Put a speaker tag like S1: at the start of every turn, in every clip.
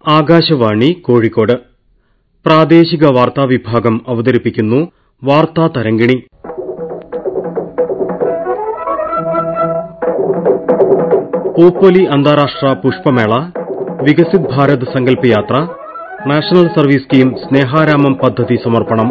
S1: ആകാശവാണി കോഴിക്കോട് പ്രാദേശിക വാർത്താ വിഭാഗം അവതരിപ്പിക്കുന്നു വാർത്താ തരംഗിണി പൂപ്പൊലി അന്താരാഷ്ട്ര പുഷ്പമേള വികസിത് ഭാരത് സങ്കല്പ് യാത്ര നാഷണൽ സർവീസ് സ്കീം സ്നേഹാരാമം പദ്ധതി സമർപ്പണം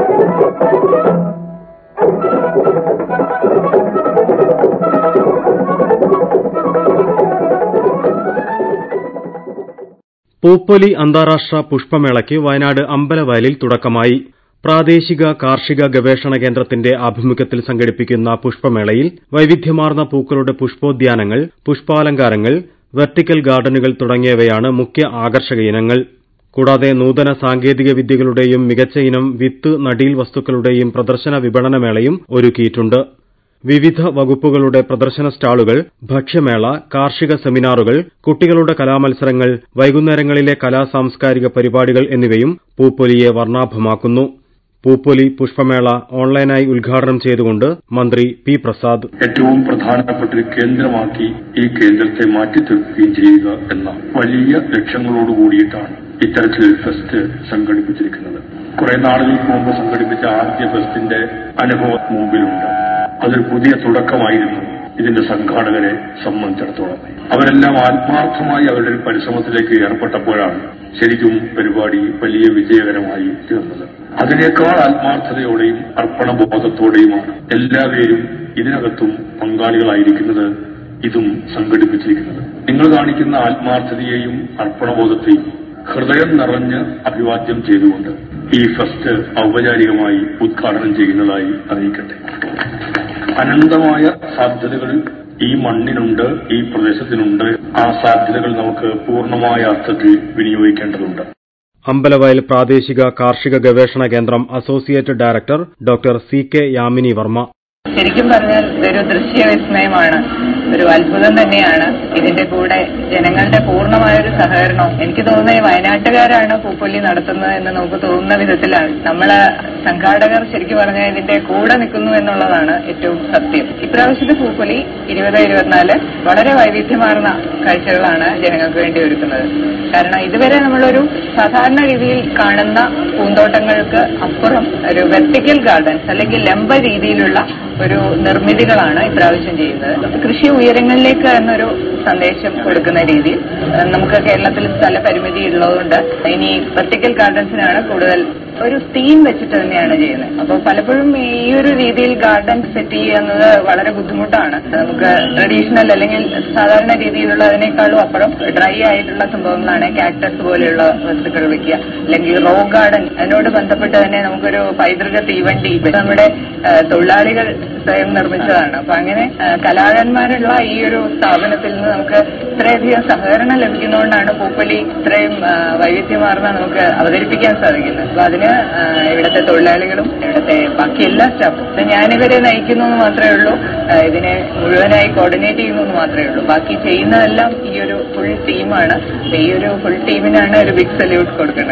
S1: പൂപ്പൊലി അന്താരാഷ്ട്ര പുഷ്പമേളയ്ക്ക് വയനാട് അമ്പലവയലിൽ തുടക്കമായി പ്രാദേശിക കാർഷിക ഗവേഷണ കേന്ദ്രത്തിന്റെ ആഭിമുഖ്യത്തിൽ സംഘടിപ്പിക്കുന്ന പുഷ്പമേളയിൽ വൈവിധ്യമാർന്ന പൂക്കളുടെ പുഷ്പോദ്യാനങ്ങൾ പുഷ്പാലങ്കാരങ്ങൾ വെർട്ടിക്കൽ ഗാർഡനുകൾ തുടങ്ങിയവയാണ് മുഖ്യ ആകർഷക ഇനങ്ങൾ കൂടാതെ നൂതന സാങ്കേതിക വിദ്യകളുടെയും മികച്ച ഇനം വിത്ത് നടീൽ വസ്തുക്കളുടെയും പ്രദർശന വിപണനമേളയും ഒരുക്കിയിട്ടുണ്ട് വിവിധ വകുപ്പുകളുടെ പ്രദർശന സ്റ്റാളുകൾ ഭക്ഷ്യമേള കാർഷിക സെമിനാറുകൾ കുട്ടികളുടെ കലാമത്സരങ്ങൾ വൈകുന്നേരങ്ങളിലെ കലാ സാംസ്കാരിക പരിപാടികൾ എന്നിവയും പൂപ്പൊലിയെ വർണ്ണാഭമാക്കുന്നു പൂപ്പൊലി പുഷ്പമേള ഓൺലൈനായി ഉദ്ഘാടനം ചെയ്തുകൊണ്ട് മന്ത്രി പി പ്രസാദ്
S2: ഏറ്റവും പ്രധാനപ്പെട്ട ഒരു കേന്ദ്രമാക്കി ഈ കേന്ദ്രത്തെ മാറ്റിത്തീർക്കുകയും ചെയ്യുക എന്ന വലിയ ലക്ഷ്യങ്ങളോട് കൂടിയിട്ടാണ് ഇത്തരത്തിലൊരു ഫെസ്റ്റ് സംഘടിപ്പിച്ചിരിക്കുന്നത് കുറെ നാളുകൾക്ക് മുമ്പ് സംഘടിപ്പിച്ച ആദ്യ ഫെസ്റ്റിന്റെ അനുഭവം മുമ്പിലുണ്ട് അതൊരു പുതിയ തുടക്കമായിരുന്നു ഇതിന്റെ സംഘാടകരെ സംബന്ധിച്ചിടത്തോളം അവരെല്ലാം ആത്മാർത്ഥമായി അവരുടെ ഒരു പരിശ്രമത്തിലേക്ക് ഏർപ്പെട്ടപ്പോഴാണ് ശരിക്കും പരിപാടി വലിയ വിജയകരമായി തീർന്നത് അതിനേക്കാൾ ആത്മാർത്ഥതയോടെയും അർപ്പണബോധത്തോടെയുമാണ് എല്ലാവരും ഇതിനകത്തും പങ്കാളികളായിരിക്കുന്നത് ഇതും സംഘടിപ്പിച്ചിരിക്കുന്നത് നിങ്ങൾ കാണിക്കുന്ന ആത്മാർത്ഥതയെയും അർപ്പണബോധത്തെയും ഹൃദയം നിറഞ്ഞ് അഭിവാദ്യം ചെയ്തുകൊണ്ട് ഈ ഫസ്റ്റ് ഔപചാരികമായി ഉദ്ഘാടനം ചെയ്യുന്നതായി അറിയിക്കട്ടെ അനന്തമായ സാധ്യതകൾ ഈ മണ്ണിനുണ്ട് ഈ പ്രദേശത്തിനുണ്ട് ആ സാധ്യതകൾ നമുക്ക് പൂർണ്ണമായ അർത്ഥത്തിൽ വിനിയോഗിക്കേണ്ടതുണ്ട്
S1: അമ്പലവയൽ പ്രാദേശിക കാർഷിക ഗവേഷണ കേന്ദ്രം associate director doctor C K Yamini Varma
S3: ശരിക്കും പറഞ്ഞാൽ ഇതൊരു ദൃശ്യവിസ്മയമാണ് ഒരു അത്ഭുതം തന്നെയാണ് ഇതിന്റെ കൂടെ ജനങ്ങളുടെ പൂർണ്ണമായ ഒരു സഹകരണം എനിക്ക് തോന്നുന്നത് വയനാട്ടുകാരാണ് പൂപ്പൊലി നടത്തുന്നത് എന്ന് നമുക്ക് തോന്നുന്ന വിധത്തിലാണ് നമ്മള് സംഘാടകർ ശരിക്കും പറഞ്ഞാൽ ഇതിന്റെ കൂടെ നിൽക്കുന്നു എന്നുള്ളതാണ് ഏറ്റവും സത്യം ഇപ്രാവശ്യത്തെ പൂപ്പൊലി ഇരുപത് ഇരുപത്തിനാല് വളരെ വൈവിധ്യമാർന്ന കാഴ്ചകളാണ് ജനങ്ങൾക്ക് വേണ്ടി ഒരുക്കുന്നത് കാരണം ഇതുവരെ നമ്മളൊരു സാധാരണ രീതിയിൽ കാണുന്ന പൂന്തോട്ടങ്ങൾക്ക് അപ്പുറം ഒരു വെർട്ടിക്കൽ ഗാർഡൻസ് അല്ലെങ്കിൽ ലംബ രീതിയിലുള്ള ഒരു നിർമ്മിതികളാണ് ഇപ്രാവശ്യം ചെയ്യുന്നത് കൃഷി ഉയരങ്ങളിലേക്ക് എന്നൊരു സന്ദേശം കൊടുക്കുന്ന രീതിയിൽ നമുക്ക് കേരളത്തിൽ സ്ഥലപരിമിതി ഉള്ളതുകൊണ്ട് ഇനി വെർട്ടിക്കൽ ഗാർഡൻസിനാണ് കൂടുതൽ ഒരു തീം വെച്ചിട്ട് തന്നെയാണ് ചെയ്യുന്നത് അപ്പോൾ പലപ്പോഴും ഈ ഒരു രീതിയിൽ ഗാർഡൻ സെറ്റ് ചെയ്യുന്നത് വളരെ ബുദ്ധിമുട്ടാണ് നമുക്ക് ട്രഡീഷണൽ അല്ലെങ്കിൽ സാധാരണ രീതിയിലുള്ള അതിനേക്കാളും അപ്പുറം ഡ്രൈ ആയിട്ടുള്ള സംഭവങ്ങളാണ് കാക്ടസ് പോലെയുള്ള വസ്തുക്കൾ വെക്കുക അല്ലെങ്കിൽ റോ ഗാർഡൻ അതിനോട് ബന്ധപ്പെട്ട് തന്നെ നമുക്കൊരു പൈതൃക തീവണ്ടി നമ്മുടെ തൊഴിലാളികൾ സ്വയം നിർമ്മിച്ചതാണ് അപ്പൊ അങ്ങനെ കലാകാരന്മാരുള്ള ഈ ഒരു സ്ഥാപനത്തിൽ നിന്ന് നമുക്ക് ഇത്രയധികം സഹകരണം ലഭിക്കുന്നതുകൊണ്ടാണ് പൂപ്പൊലി ഇത്രയും വൈവിധ്യമാർന്ന നമുക്ക് അവതരിപ്പിക്കാൻ സാധിക്കുന്നത് അപ്പൊ അതിന് ഇവിടുത്തെ തൊഴിലാളികളും ഇവിടുത്തെ ബാക്കി എല്ലാ സ്റ്റാഫും ഞാനിവരെ നയിക്കുന്നു എന്ന് മാത്രമേ ഉള്ളൂ ഇതിനെ മുഴുവനായി കോർഡിനേറ്റ് ചെയ്യുന്നു എന്ന് മാത്രമേ ഉള്ളൂ ബാക്കി ചെയ്യുന്നതെല്ലാം ഈ ഒരു ഫുൾ ടീമാണ് ഈ ഒരു ഫുൾ ടീമിനാണ് ഒരു ബിഗ് സല്യൂട്ട് കൊടുക്കുന്നത്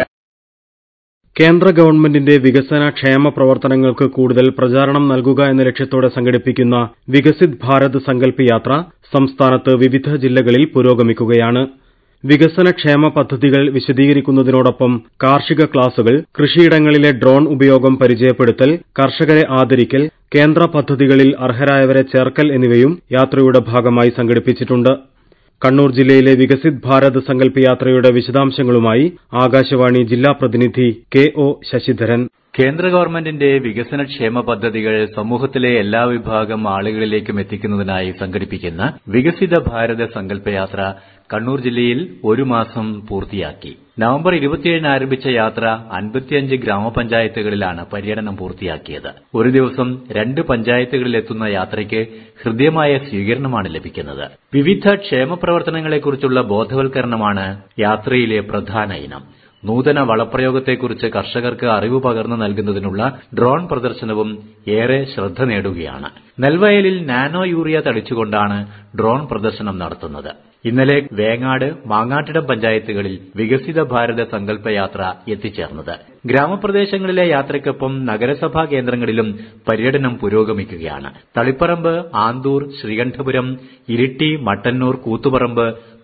S1: കേന്ദ്ര ഗവൺമെന്റിന്റെ വികസന ക്ഷേമ പ്രവർത്തനങ്ങൾക്ക് കൂടുതൽ പ്രചാരണം നൽകുക എന്ന ലക്ഷ്യത്തോടെ സംഘടിപ്പിക്കുന്ന വികസിത് ഭാരത് സങ്കല്പ് യാത്ര സംസ്ഥാനത്ത് വിവിധ ജില്ലകളിൽ പുരോഗമിക്കുകയാണ് വികസന ക്ഷേമ പദ്ധതികൾ വിശദീകരിക്കുന്നതിനോടൊപ്പം കാർഷിക ക്ലാസുകൾ കൃഷിയിടങ്ങളിലെ ഡ്രോൺ ഉപയോഗം പരിചയപ്പെടുത്തൽ കർഷകരെ ആദരിക്കൽ കേന്ദ്ര പദ്ധതികളിൽ അർഹരായവരെ ചേർക്കൽ എന്നിവയും യാത്രയുടെ ഭാഗമായി സംഘടിപ്പിച്ചിട്ടുണ്ട് കണ്ണൂർ ജില്ലയിലെ വികസിത് ഭാരത് സങ്കല്പ് യാത്രയുടെ വിശദാംശങ്ങളുമായി ആകാശവാണി ജില്ലാ പ്രതിനിധി കെ ഒ ശശിധരൻ
S4: കേന്ദ്ര ഗവൺമെന്റിന്റെ വികസന ക്ഷേമ പദ്ധതികൾ സമൂഹത്തിലെ എല്ലാ വിഭാഗം ആളുകളിലേക്കും എത്തിക്കുന്നതിനായി സംഘടിപ്പിക്കുന്ന വികസിത ഭാരത സങ്കല്പയാത്ര കണ്ണൂർ ജില്ലയിൽ ഒരു മാസം പൂർത്തിയാക്കി നവംബർ ഇരുപത്തിയേഴിന് ആരംഭിച്ച യാത്ര അൻപത്തിയഞ്ച് ഗ്രാമപഞ്ചായത്തുകളിലാണ് പര്യടനം പൂർത്തിയാക്കിയത് ഒരു ദിവസം രണ്ട് പഞ്ചായത്തുകളിലെത്തുന്ന യാത്രയ്ക്ക് ഹൃദ്യമായ സ്വീകരണമാണ് ലഭിക്കുന്നത് വിവിധ ക്ഷേമ പ്രവർത്തനങ്ങളെക്കുറിച്ചുള്ള ബോധവൽക്കരണമാണ് യാത്രയിലെ പ്രധാന ഇനം നൂതന വളപ്രയോഗത്തെക്കുറിച്ച് കർഷകർക്ക് അറിവ് പകർന്നു നൽകുന്നതിനുള്ള ഡ്രോൺ പ്രദർശനവും ഏറെ ശ്രദ്ധ നേടുകയാണ് നെൽവയലിൽ നാനോ യൂറിയ തളിച്ചുകൊണ്ടാണ് ഡ്രോൺ പ്രദർശനം നടത്തുന്നത് ഇന്നലെ വേങ്ങാട് മാങ്ങാട്ടിടം പഞ്ചായത്തുകളിൽ വികസിത ഭാരത സങ്കല്പ യാത്ര എത്തിച്ചേർന്നത് ഗ്രാമപ്രദേശങ്ങളിലെ യാത്രയ്ക്കൊപ്പം നഗരസഭാ കേന്ദ്രങ്ങളിലും പര്യടനം പുരോഗമിക്കുകയാണ് തളിപ്പറമ്പ് ആന്തൂർ ശ്രീകണ്ഠപുരം ഇരിട്ടി മട്ടന്നൂർ കൂത്തുപറമ്പ്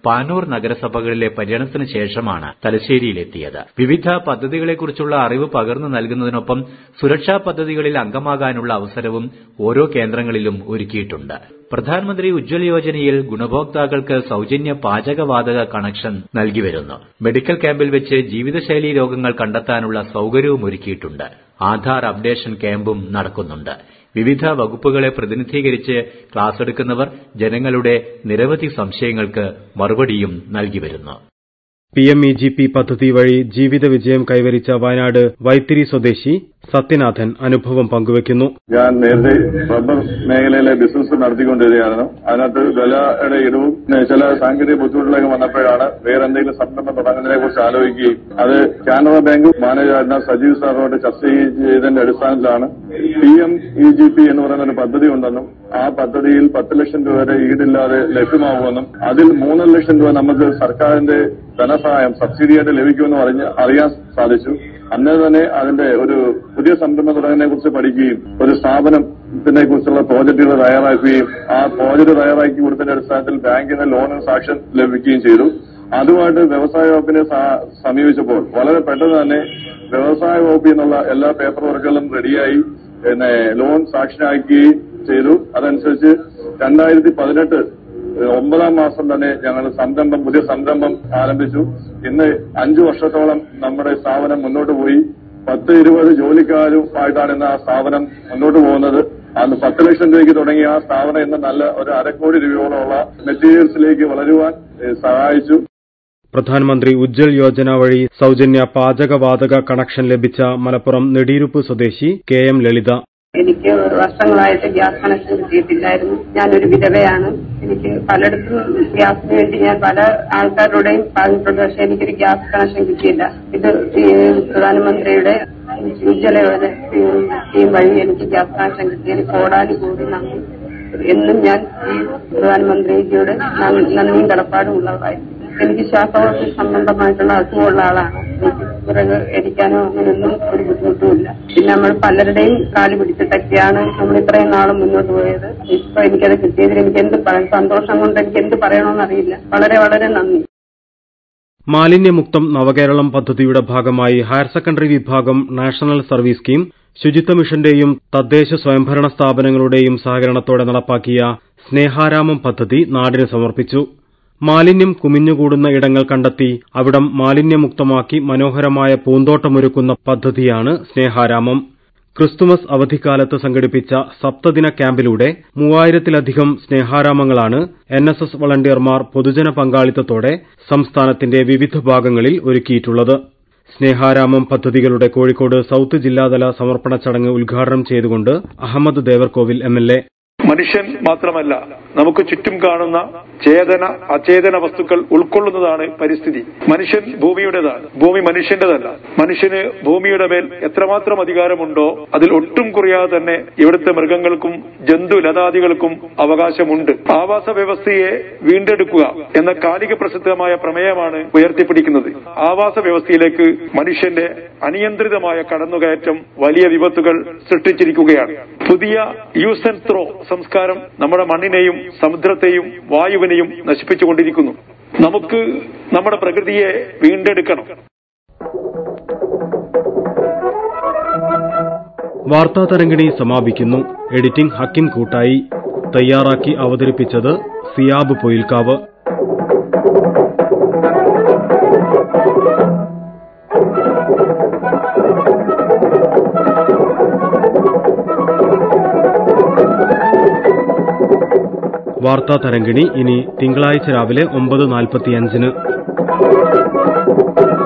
S4: പാനൂർ നഗരസഭകളിലെ പര്യടനത്തിന് ശേഷമാണ് തലശ്ശേരിയിലെത്തിയത് വിവിധ പദ്ധതികളെക്കുറിച്ചുള്ള അറിവ് പകർന്നു നൽകുന്നതിനൊപ്പം സുരക്ഷാ പദ്ധതികളിൽ അംഗമാകാനുള്ള അവസരവും ഓരോ കേന്ദ്രങ്ങളിലും ഒരുക്കിയിട്ടുണ്ട് പ്രധാനമന്ത്രി ഉജ്ജ്വൽ യോജനയിൽ ഗുണഭോക്താക്കൾക്ക് സൌജന്യ പാചകവാതക കണക്ഷൻ നൽകി വരുന്നു മെഡിക്കൽ ക്യാമ്പിൽ വെച്ച് ജീവിതശൈലി രോഗങ്ങൾ കണ്ടെത്താനുള്ള സൌകര്യവും ഒരുക്കിയിട്ടുണ്ട് ആധാർ അപ്ഡേഷൻ ക്യാമ്പും നടക്കുന്നുണ്ട് വിവിധ വകുപ്പുകളെ പ്രതിനിധീകരിച്ച് ക്ലാസ് എടുക്കുന്നവർ ജനങ്ങളുടെ നിരവധി സംശയങ്ങൾക്ക് മറുപടിയും നൽകി വരുന്നു
S1: P M E G P പദ്ധതി വഴി ജീവിത വിജയം കൈവരിച്ച വയനാട് വൈത്തിരി സ്വദേശി സത്യനാഥൻ അനുഭവം പങ്കുവയ്ക്കുന്നു
S5: ഞാൻ നേരത്തെ റബ്ബർ മേഖലയിലെ ബിസിനസ് നടത്തിക്കൊണ്ടിരിക്കുകയായിരുന്നു അതിനകത്ത് വിലയുടെ ഇടിവും പിന്നെ ചില സാങ്കേതിക ബുദ്ധിമുട്ടിലേക്ക് വന്നപ്പോഴാണ് വേറെ എന്തെങ്കിലും സംരംഭം തുടങ്ങുന്നതിനെ കുറിച്ച് ആലോചിക്കുകയും അത് കാനറ ബാങ്ക് മാനേജറായിരുന്ന സജീവ് സാറിനോട് ചർച്ച ചെയ്തതിന്റെ അടിസ്ഥാനത്തിലാണ് P M E G P എന്ന് പറയുന്ന ഒരു പദ്ധതി ഉണ്ടെന്നും ആ പദ്ധതിയിൽ പത്ത് ലക്ഷം രൂപ വരെ ഈടില്ലാതെ ലഭ്യമാകുമെന്നും അതിൽ മൂന്നര ലക്ഷം രൂപ നമുക്ക് സർക്കാരിന്റെ ധനസഹായം സബ്സിഡിയായിട്ട് ലഭിക്കുമെന്ന് പറഞ്ഞ് അറിയാൻ സാധിച്ചു അന്നേ തന്നെ അതിന്റെ ഒരു പുതിയ സംരംഭം തുടങ്ങുന്നതിനെ കുറിച്ച് പഠിക്കുകയും ഒരു സ്ഥാപനത്തിനെ കുറിച്ചുള്ള പ്രോജക്റ്റുകൾ തയ്യാറാക്കുകയും ആ പ്രോജക്റ്റ് തയ്യാറാക്കി കൊടുത്തതിന്റെ അടിസ്ഥാനത്തിൽ ബാങ്കിൽ നിന്ന് ലോണിന് സാക്ഷ്യം ലഭിക്കുകയും ചെയ്തു അതുമായിട്ട് വ്യവസായ വകുപ്പിനെ സ- സമീപിച്ചപ്പോൾ വളരെ പെട്ടെന്ന് തന്നെ വ്യവസായ വകുപ്പിൽ നിന്നുള്ള എല്ലാ പേപ്പർ വർക്കുകളും റെഡിയായി പിന്നെ ലോൺ സാക്ഷനാക്കുകയും ചെയ്തു അതനുസരിച്ച് രണ്ടായിരത്തി പതിനെട്ട് ഒമ്പതാം മാസം തന്നെ ഞങ്ങൾ സംരംഭം പുതിയ സംരംഭം ആരംഭിച്ചു ഇന്ന് അഞ്ചു വർഷത്തോളം നമ്മുടെ സ്ഥാപനം മുന്നോട്ട് പോയി പത്ത് ഇരുപത് ജോലിക്കാരുമായിട്ടാണ് ഇന്ന് ആ സ്ഥാപനം മുന്നോട്ട് പോകുന്നത് അന്ന് പത്ത് ലക്ഷം രൂപയ്ക്ക് തുടങ്ങിയ ആ സ്ഥാപനം ഇന്ന് നല്ല ഒരു അരക്കോടി രൂപയോളമുള്ള മെറ്റീരിയൽസിലേക്ക് വളരുവാൻ ഏഹ്, സഹായിച്ചു
S1: പ്രധാനമന്ത്രി ഉജ്ജ്വൽ യോജന വഴി സൌജന്യ പാചകവാതക കണക്ഷൻ ലഭിച്ച മലപ്പുറം നെടിയിരുപ്പ് സ്വദേശി കെ എം ലളിത
S6: എനിക്ക് വർഷങ്ങളായിട്ട് ഗ്യാസ് കണക്ഷൻ കിട്ടിയിട്ടില്ലായിരുന്നു ഞാനൊരു വിധവയാണ് എനിക്ക് പലയിടത്തും ഗ്യാസിന് വേണ്ടി ഞാൻ പല ആൾക്കാരുടെയും പറഞ്ഞിട്ടുണ്ട് പക്ഷെ എനിക്കൊരു ഗ്യാസ് കണക്ഷൻ കിട്ടിയില്ല ഇത് ഈ പ്രധാനമന്ത്രിയുടെ ഉജ്ജ്വല യോജന സ്കീം വഴി എനിക്ക് ഗ്യാസ് കണക്ഷൻ കിട്ടിയതിന് കോടാലി കൂടി നന്ദി എന്നും ഞാൻ ഈ പ്രധാനമന്ത്രിയുടെ നന്ദിയും കടപ്പാടും ഉള്ളതായിരുന്നു എനിക്ക് ശ്വാസകോശ സംബന്ധമായിട്ടുള്ള അസുഖമുള്ള ആളാണ് എനിക്ക് വിറക് എരിക്കാനോ അങ്ങനെയൊന്നും ഒരു ബുദ്ധിമുട്ടുമില്ല പിന്നെ നമ്മൾ പലരുടെയും കാല് പിടിച്ചിട്ടൊക്കെയാണ് നമ്മൾ ഇത്രയും നാളും മുന്നോട്ട് പോയത് ഇപ്പൊ എനിക്കത് കിട്ടിയതിൽ എനിക്ക് എന്ത് പറയാം സന്തോഷം കൊണ്ട് എനിക്ക് എന്ത് പറയണമെന്നറിയില്ല വളരെ വളരെ നന്ദി
S1: മാലിന്യമുക്തം നവകേരളം പദ്ധതിയുടെ ഭാഗമായി ഹയർ സെക്കൻഡറി വിഭാഗം നാഷണൽ സർവീസ് സ്കീം ശുചിത്വ മിഷന്റെയും തദ്ദേശ സ്വയംഭരണ സ്ഥാപനങ്ങളുടെയും സഹകരണത്തോടെ നടപ്പാക്കിയ സ്നേഹാരാമം പദ്ധതി നാടിന് സമർപ്പിച്ചു മാലിന്യം കുമിഞ്ഞുകൂടുന്ന ഇടങ്ങൾ കണ്ടെത്തി അവിടം മാലിന്യമുക്തമാക്കി മനോഹരമായ പൂന്തോട്ടമൊരുക്കുന്ന പദ്ധതിയാണ് സ്നേഹാരാമം ക്രിസ്തുമസ് അവധിക്കാലത്ത് സംഘടിപ്പിച്ച സപ്തദിന ക്യാമ്പിലൂടെ മൂവായിരത്തിലധികം സ്നേഹാരാമങ്ങളാണ് എൻ എസ് എസ് വളണ്ടിയർമാർ പൊതുജന പങ്കാളിത്തത്തോടെ സംസ്ഥാനത്തിന്റെ വിവിധ ഭാഗങ്ങളിൽ ഒരുക്കിയിട്ടുള്ളത് സ്നേഹാരാമം പദ്ധതികളുടെ കോഴിക്കോട് സൌത്ത് ജില്ലാതല സമർപ്പണ ചടങ്ങ് ഉദ്ഘാടനം ചെയ്തുകൊണ്ട് Ahammed Devarkovil M L A
S7: മനുഷ്യൻ മാത്രമല്ല നമുക്ക് ചുറ്റും കാണുന്ന ചേതന അചേതന വസ്തുക്കൾ ഉൾക്കൊള്ളുന്നതാണ് പരിസ്ഥിതി മനുഷ്യൻ ഭൂമിയുടേതാണ് ഭൂമി മനുഷ്യന്റേതല്ല മനുഷ്യന് ഭൂമിയുടെ മേൽ എത്രമാത്രം അധികാരമുണ്ടോ അതിൽ ഒട്ടും കുറയാതെ തന്നെ ഇവിടുത്തെ മൃഗങ്ങൾക്കും ജന്തു ലതാദികൾക്കും അവകാശമുണ്ട് ആവാസ വ്യവസ്ഥയെ വീണ്ടെടുക്കുക എന്ന കാലിക പ്രസിദ്ധമായ പ്രമേയമാണ് ഉയർത്തിപ്പിടിക്കുന്നത് ആവാസ വ്യവസ്ഥയിലേക്ക് മനുഷ്യന്റെ അനിയന്ത്രിതമായ കടന്നുകയറ്റം വലിയ വിപത്തുകൾ സൃഷ്ടിച്ചിരിക്കുകയാണ് പുതിയ യൂസ് ആൻഡ് ത്രോ സംസ്കാരം നമ്മുടെ മണ്ണിനെയും സമുദ്രത്തെയും വായുവിനെയും നശിപ്പിച്ചുകൊണ്ടിരിക്കുന്നു നമുക്ക് നമ്മുടെ പ്രകൃതിയെ വീണ്ടെടുക്കണം
S1: വാർത്താ തരംഗിണി സമാപിക്കുന്നു എഡിറ്റിംഗ് ഹക്കിം കൂട്ടായി തയ്യാറാക്കി അവതരിപ്പിച്ചത് സിയാബ് പൊയിൽക്കാവ് വാർത്താ തരംഗിണി ഇനി തിങ്കളാഴ്ച രാവിലെ ഒമ്പത് നാൽപ്പത്തിയഞ്ചിന്